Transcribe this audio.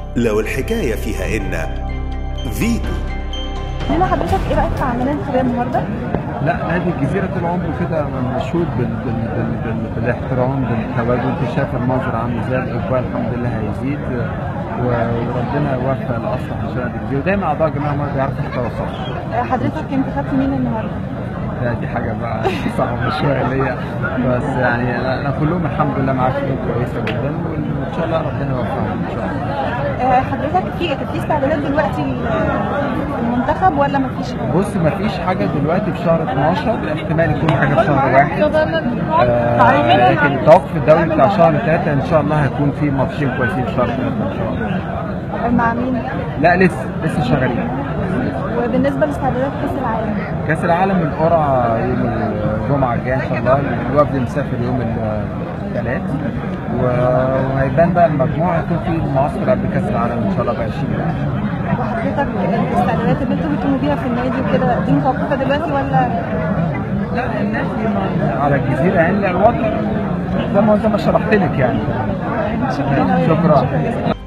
لو الحكاية فيها إن فيتو لنا حضرتك ايه رايك في عمليه الانتخابيه النهارده؟ لا نادي الجزيرة طول عمره كده مشهود بال... بال... بال... بال... بالاحترام بالتواجد انت شايف المنظر عامل ازاي الاقبال الحمد لله هيزيد و... وربنا يوفق الاصلح ان شاء الله الجزيرة ودايما اعضاء جميع المرة بيعرفوا يختاروا صح آه، حضرتك انتخبت مين النهارده؟ لا دي حاجة بقى صعبة شوية ليا بس يعني انا أنا كلهم الحمد لله معاك كويسة جدا وان شاء الله ربنا يوفقهم ان شاء الله آه، حضرتك في في استعدادات دلوقتي للمنتخب ولا مفيش؟ بص مفيش حاجة دلوقتي في شهر 12 احتمال يكون حاجة في شهر واحد آه لكن التوقف الدولي بتاع شهر ثلاثة ان شاء الله هيكون في ماتشين كويسين في شهر ثلاثة ان شاء الله مع مين؟ لا لسه لسه شغالين وبالنسبه لاستعدادات كاس العالم كأس العالم القرعة يوم الجمعة الجاية ان شاء الله الوفد مسافر يوم الثلاث وهيبان بقى المجموعة هيكون في معسكر قبل كأس العالم ان شاء الله ب 20 وحضرتك الاستعدادات اللي انتوا بتقوموا بيها في النادي وكده دي متوقفه دلوقتي ولا لا الناس دي ما- على الجزيرة يعني لا، الوضع زي ما زي ما شرحت لك يعني شكرا شكرا